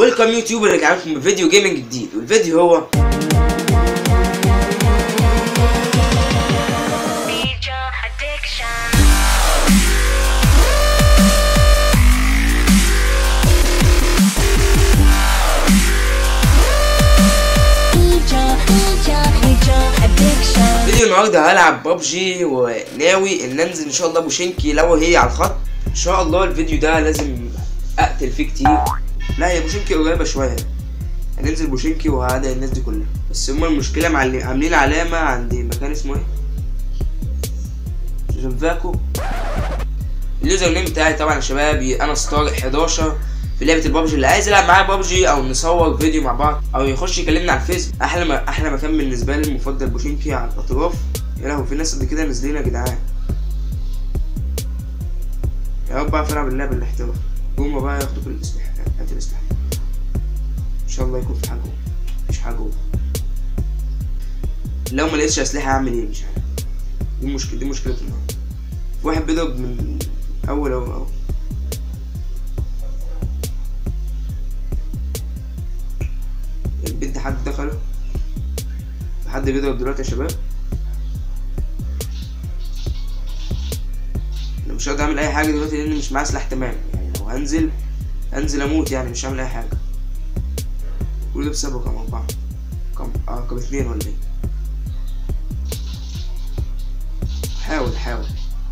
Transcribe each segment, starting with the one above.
ويلكم يوتيوبر رجع لكم بفيديو جيمنج جديد والفيديو هو Beat your addiction. Beat your, beat your, beat your addiction. فيديو النهارده هلعب ببجي وناوي ان انزل ان شاء الله بوشينكي لو هي على الخط ان شاء الله الفيديو ده لازم اقتل فيه كتير لا هي بوشينكي قريبه شويه هننزل بوشينكي وهدعي الناس دي كلها بس هما المشكله معل- عاملين علامه عند مكان اسمه ايه جنفاكو اليوزر نيم بتاعي طبعا يا شباب انا ستار 11 في لعبه البابجي اللي عايز يلعب معايا بابجي او نصور فيديو مع بعض او يخش يكلمنا على الفيس احلى ما احلى مكان بالنسبه لي المفضل بوشينكي على الاطراف يا لهوي في ناس قد كده نازلين يا جدعان يا رب اعرف العب اللعبه الاحتراف هما بقى ياخدوا كل الاسلحه هات الاسلحه ان شاء الله يكون في حاجه جوه. مفيش حاجه جوه. لو ما لقيتش اسلحه اعمل ايه مش عارف دي مشكله دي مشكله النهارده في واحد بيضرب من اول او أو. البيت ده حد دخله في حد بيضرب دلوقتي يا شباب انا مش هقدر اعمل اي حاجه دلوقتي لان مش معايا سلاح تمام يعني لو هنزل انزل اموت يعني مش هعمل اي حاجه كل ده بسببه كام اربعه كام اه كام اتنين ولا ايه حاول حاول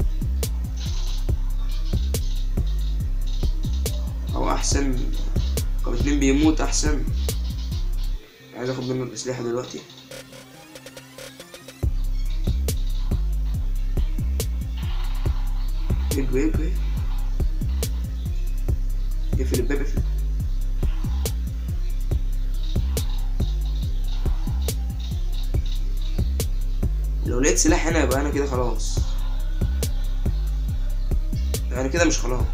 او احسن كام اتنين بيموت احسن عايز اخد منه الاسلحه دلوقتي اجري اجري اقفل الباب اقفل لو لقيت سلاح هنا يبقى انا كده خلاص انا كده مش خلاص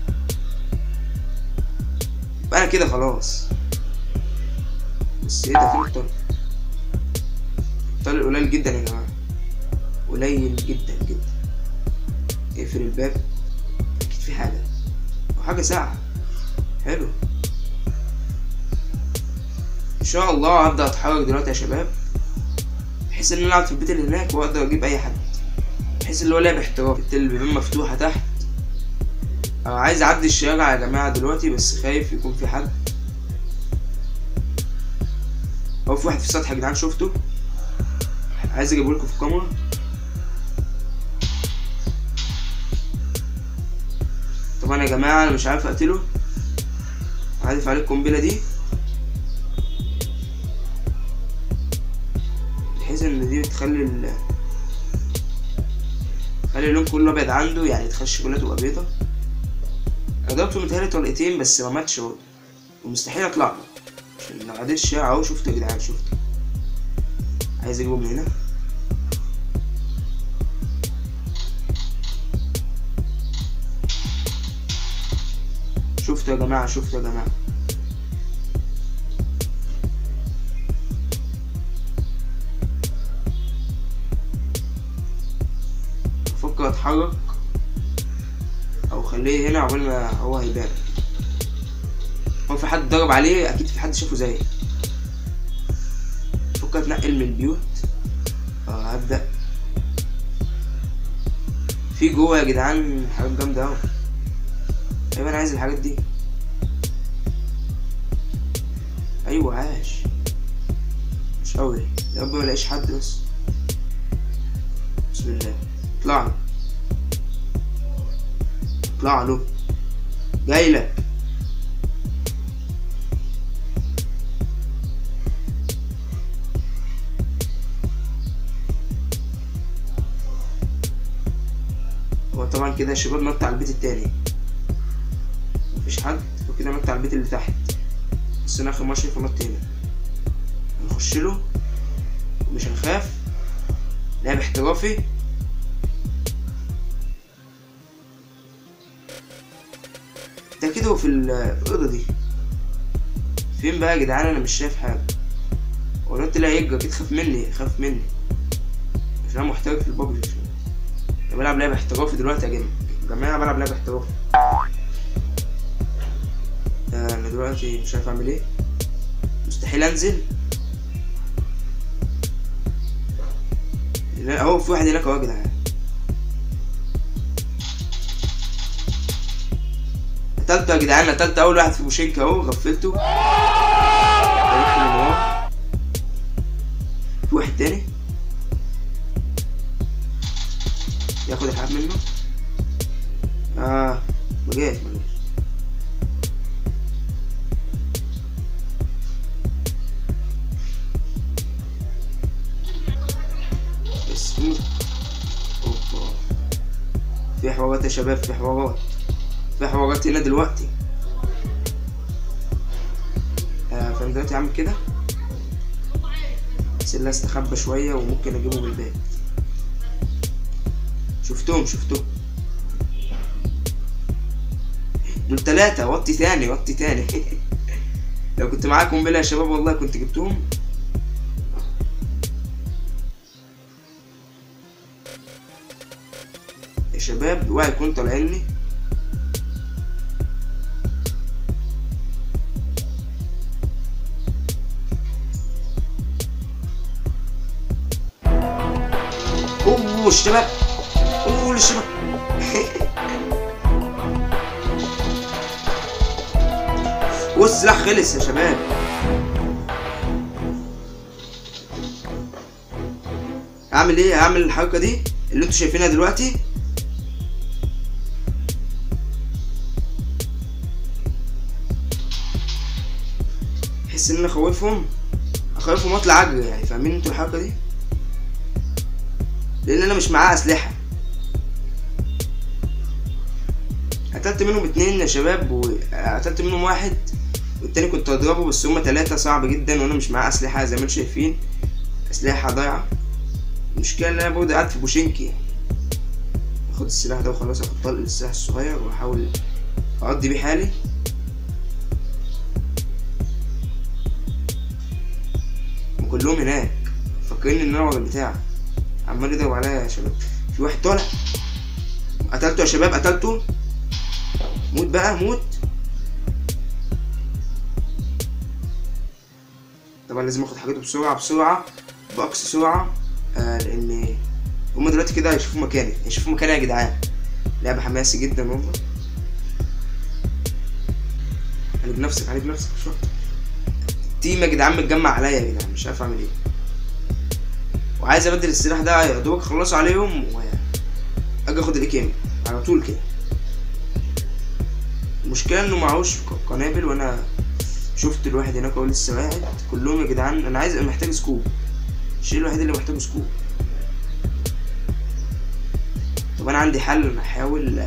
يبقى انا كده خلاص بس ايه ده فين الطلق الطلق قليل جدا يا جماعه قليل جدا جدا اقفل الباب اكيد في حاجه او حاجه ساعه حلو ان شاء الله هبدا اتحرك دلوقتي يا شباب بحيث ان انا العب في البيت اللي هناك واقدر اجيب اي حد بحيث اللي هو لعب احتراف التل البيبان مفتوحه تحت أنا عايز اعدي الشارع يا جماعه دلوقتي بس خايف يكون في حد هو في واحد في السطح يا جدعان شفته عايز اجيبه لكم في الكاميرا طبعا يا جماعه انا مش عارف اقتله عارف عليه القنبله دي بحيث ان دي بتخلي ال تخلي اللون كله ابيض عنده يعني تخلي الشوكولاته تبقى بيضه انا ضربته متهيألي طلقتين بس ما ماتش برضه ومستحيل اطلع له عشان لو عديت الشارع اهو شفته يا جدعان شفته عايز اجيبه من هنا شفته يا جماعة شفته يا جماعة بفكر اتحرك او خليه هنا عقبال ما هو هيبان هو في حد ضرب عليه اكيد في حد شافه زيي بفكر اتنقل من البيوت اه هبدأ في جوه يا جدعان حاجات جامدة اوي ايوه انا عايز الحاجات دي ايوه عاش مش قوي يا رب ما الاقيش حد بس بسم الله اطلع له اطلع له جاي لك هو طبعا كده الشباب نط على البيت التاني مفيش حد وكده نط على البيت اللي تحت بس انا اخر مره شايفه نط هنا هنخش له ومش هنخاف لعب احترافي ده كده في ال- الاوضه دي فين بقى يا جدعان انا مش شايف حاجه هو الواد طلع يجري اكيد خاف مني خاف مني عشان انا محترف في البابجي انا بلعب لعبه احترافي دلوقتي يا جماعه يا جماعه بلعب لعبه احترافي آه، انا دلوقتي مش عارف اعمل ايه مستحيل انزل لا اهو في واحد هناك اهو يا جدعان قتلته يا جدعان قتلت اول واحد في بوشينكا اهو غفلته عرفت من ورا. في واحد تاني ياخد الحاجات منه اه ما جاش ما جاش بس في اوبا في حوارات يا شباب في حوارات في حوارات هنا دلوقتي آه فانا دلوقتي عامل كده بس اللي استخبى شوية وممكن اجيبه بالباب شفتهم شفتهم دول تلاتة وطي تاني وطي تاني لو كنت معاكم بلا يا شباب والله كنت جبتهم يا شباب اوعى يكون طالعين لي اوه الشباب اوه الشباب والسلاح خلص يا شباب اعمل ايه اعمل الحركه دي اللي انتوا شايفينها دلوقتي احس ان انا اخوفهم اخوفهم واطلع اجري يعني فاهمين انتوا الحركه دي لان انا مش معاه اسلحه قتلت منهم اتنين يا شباب وقتلت منهم واحد والتاني كنت هضربه بس هما تلاتة صعب جدا وانا مش معاه اسلحه زي ما انتم شايفين اسلحه ضايعه المشكله ان انا برضه قاعد في بوشينكي اخد السلاح ده وخلاص اخد طلق السلاح الصغير واحاول اقضي بيه حالي وكلهم هناك فاكرين ان انا ورا البتاع عمال يضرب عليا يا شباب في واحد طالع قتلته يا شباب قتلته موت بقى موت طبعا لازم اخد حاجته بسرعة بسرعة بأقصى سرعة آه لأن هما دلوقتي كده هيشوفوا مكاني هيشوفوا مكاني يا جدعان لعبة حماسي جدا والله علي بنفسك علي بنفسك مش وقت التيم يا جدعان متجمع عليا يا جدعان مش عارف اعمل ايه وعايز ابدل السلاح ده يا دوبك اخلصه عليهم و اجي اخد الاي كام على طول كده المشكله انه معهوش ق- قنابل وانا شفت الواحد هناك اهو لسه قاعد كلهم يا جدعان انا عايز محتاج سكوب الشيء الوحيد اللي محتاجه سكوب طب انا عندي حل انا هحاول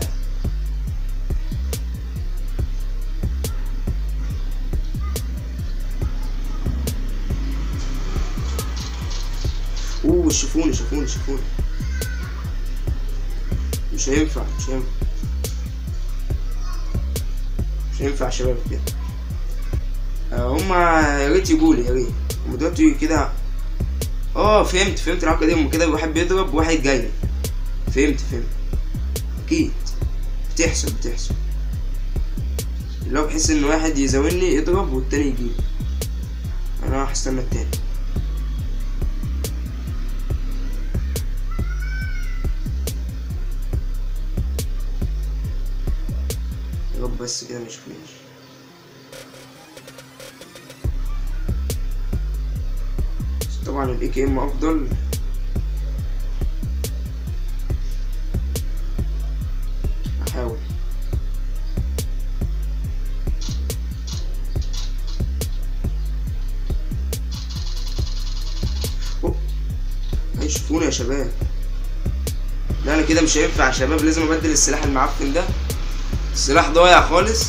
اوه شوفوني شوفوني شوفوني مش هينفع مش هينفع مش هينفع يا شباب كده آه، هما يا ريت يقولي يا ريت هما دلوقتي كده اه فهمت فهمت الحركه دي هما كده واحد بيضرب وواحد جاي فهمت فهمت اكيد بتحصل بتحصل اللي هو بحس ان واحد يزاولني يضرب والتاني يجيب انا راح استنى التاني يا رب بس كده ما يشوفنيش بس طبعا الاي كي ام افضل احاول أوه. هيشوفوني يا شباب لا انا كده مش هينفع يا شباب لازم ابدل السلاح المعفن ده السلاح ضايع خالص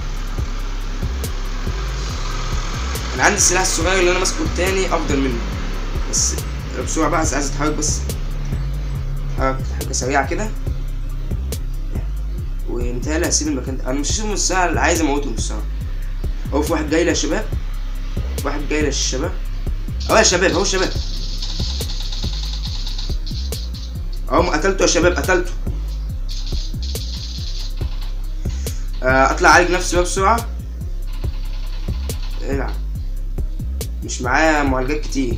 انا عندي السلاح الصغير اللي انا ماسكه التاني افضل منه بس بسرعه بقى عايز اتحرك بس حركة حركة سريعة كده ومتهيألي هسيب المكان ده انا مش هسيبه نص ساعة عايز اموته نص ساعة اهو في واحد جاي لي يا شباب واحد جاي لي يا شباب اهو يا شباب اهو شباب اهو قتلته يا شباب قتلته آه، اطلع اعالج نفسي بقى بسرعة العب مش معايا معالجات كتير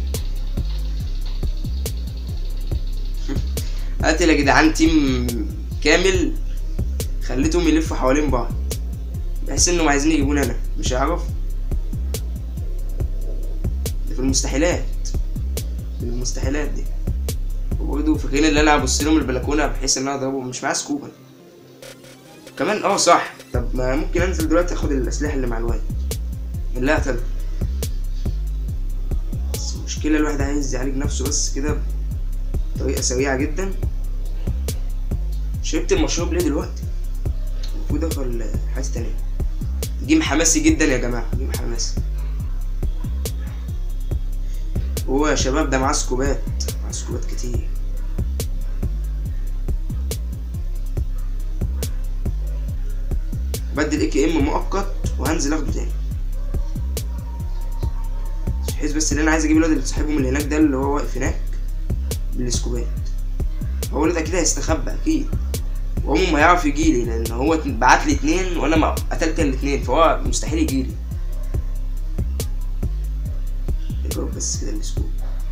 قاتل يا جدعان تيم كامل خليتهم يلفوا حوالين بعض بحيث انهم عايزين يجيبوني انا مش هعرف ده في المستحيلات من المستحيلات دي وبرضه فاكرين ان انا هبص لهم البلكونه بحيث ان انا اضربهم مش معايا سكوبا كمان اه صح طب ما ممكن انزل دلوقتي اخد الاسلحه اللي مع الواد لا طلع بس المشكله الواحد عايز يعالج نفسه بس كده بطريقه سريعه جدا شربت المشروب ليه دلوقتي المفروض ادخل حاجه تانية جيم حماسي جدا يا جماعه جيم حماسي هو يا شباب ده معاه سكوبات معاه سكوبات كتير بدل اي كي ام مؤقت وهنزل اخده تاني بحيث بس اللي انا عايز اجيب الواد اللي صاحبهم اللي هناك ده اللي هو واقف هناك بالسكوبات هو الواد اكيد هيستخبى اكيد وعمره ما هيعرف يجيلي لان هو بعت لي اتنين وانا ما قتلت الاتنين فهو مستحيل يجيلي اضرب بس كده السكوب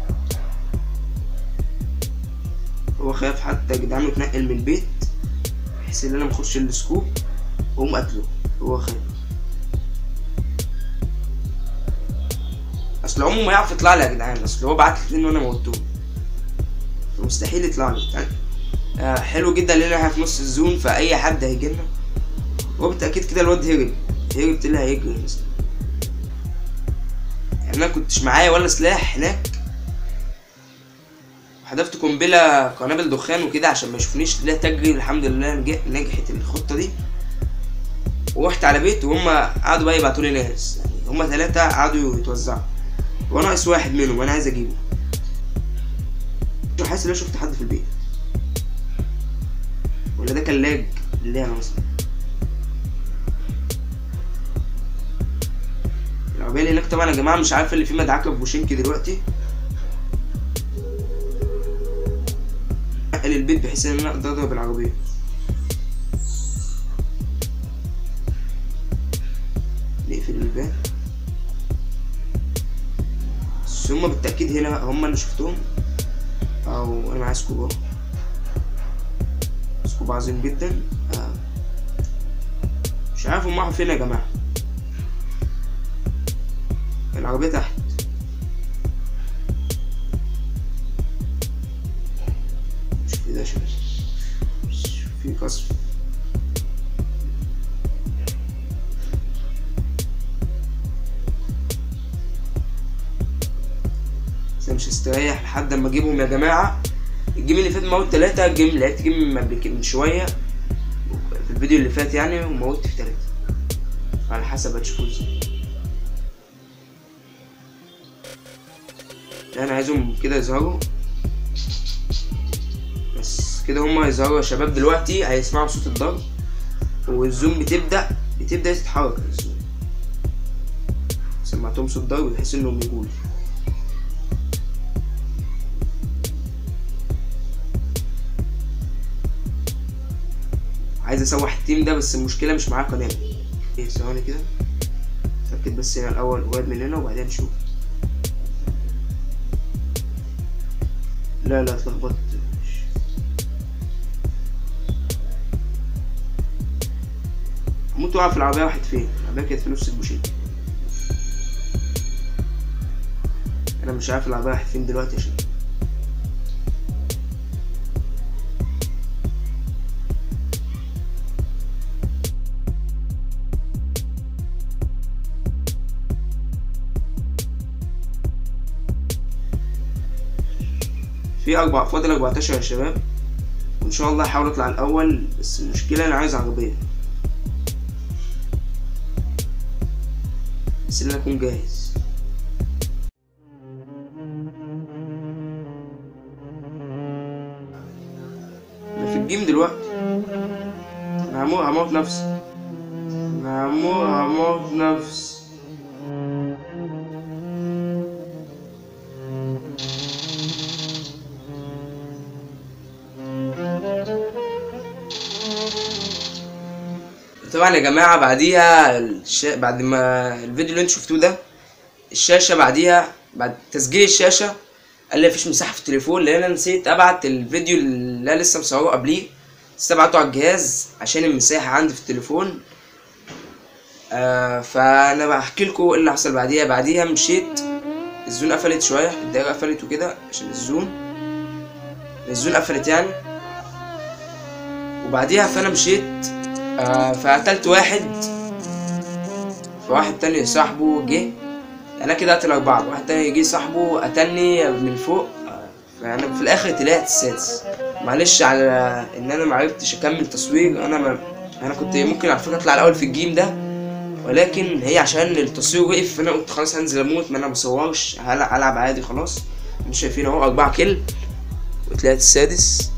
هو خايف حتى يا جدعان يتنقل من البيت بحيث ان انا مخش السكوب واقوم قتله هو خايف اصل عمره ما يعرف يطلع لي يا جدعان اصل هو بعت لي اتنين وانا موتوه فمستحيل يطلع لي يعني آه حلو جدا لان احنا في نص الزون فاي حد هيجيلنا هو بالتاكيد كده الواد هرب هرب طلع هيجري مثلا يعني انا كنتش معايا ولا سلاح هناك حذفت قنبله قنابل دخان وكده عشان ما يشوفنيش لا تجري الحمد لله نج- نجحت الخطه دي ورحت على بيت وهم قعدوا بقى يبعتوا لي ناس يعني هم ثلاثه قعدوا يتوزعوا وانا ناقص واحد منهم وانا عايز اجيبه مش حاسس ان انا شفت حد في البيت ولا ده كان لاج اللعبه مثلا العربيه اللي هناك طبعا يا جماعه مش عارف اللي فيه مدعكه في بوشينكي دلوقتي انقل البيت بحيث ان انا اقدر اضرب العربيه نقفل الباب بس هما بالتأكيد هنا هما اللي شفتهم أو أنا معايا سكوب أهو سكوب عظيم جدا آه. مش عارف هما راحوا فين يا جماعة العربية تحت شوف ايه ده يا شباب شوف في قصف بس أنا مش هستريح لحد اما اجيبهم يا جماعه الجيم اللي فات موت تلاتة الجيم لعبت جيم قبل كده من شويه في الفيديو اللي فات يعني وموت في تلاتة على حسب هتشوفوا ازاي لا، انا عايزهم كده يظهروا بس كده هما يظهروا يا شباب دلوقتي هيسمعوا صوت الضرب والزوم بتبدأ بتبدأ تتحرك الزوم سمعتهم صوت ضرب بحيث انهم يقولوا عايز اسوح التيم ده بس المشكله مش معاه قناه ايه ثواني كده اتاكد بس هنا الاول واد من هنا وبعدين نشوف لا لا اتلخبطت هموت واقع في العربيه واحد فين العربيه كانت في نفس البوشين انا مش عارف العربيه راحت فين دلوقتي يا شباب في أربع فاضل 14 يا شباب وإن شاء الله هحاول أطلع الأول بس المشكلة أنا عايز عربية بس إن أنا أكون جاهز أنا في الجيم دلوقتي أنا هموت هموت نفسي أنا هموت هموت نفسي طبعا يا جماعه بعديها الش... بعد ما الفيديو اللي انتوا شفتوه ده الشاشه بعديها بعد تسجيل الشاشه قال لي مفيش مساحه في التليفون لان انا نسيت ابعت الفيديو اللي انا لسه مصوره قبليه لسه بعته على الجهاز عشان المساحه عندي في التليفون آه فانا بحكي لكم ايه اللي حصل بعديها بعديها مشيت الزون قفلت شويه الدايره قفلت وكده عشان الزون الزون قفلت يعني وبعديها فانا مشيت آه فقتلت واحد فواحد تاني صاحبه جه انا كده قتل اربعه واحد تاني جه صاحبه قتلني من فوق آه، فانا في الاخر طلعت السادس معلش على ان انا معرفتش اكمل تصوير انا ما انا كنت ممكن على فكره اطلع الاول في الجيم ده ولكن هي عشان التصوير وقف فانا قلت خلاص هنزل اموت ما انا بصورش هل- هلعب عادي خلاص مش شايفين اهو اربعة كل وطلعت السادس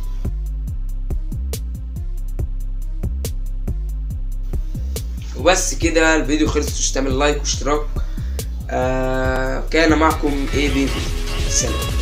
وبس كده الفيديو خلص مش تعمل لايك واشتراك آه كان معكم ايه بيبي سلام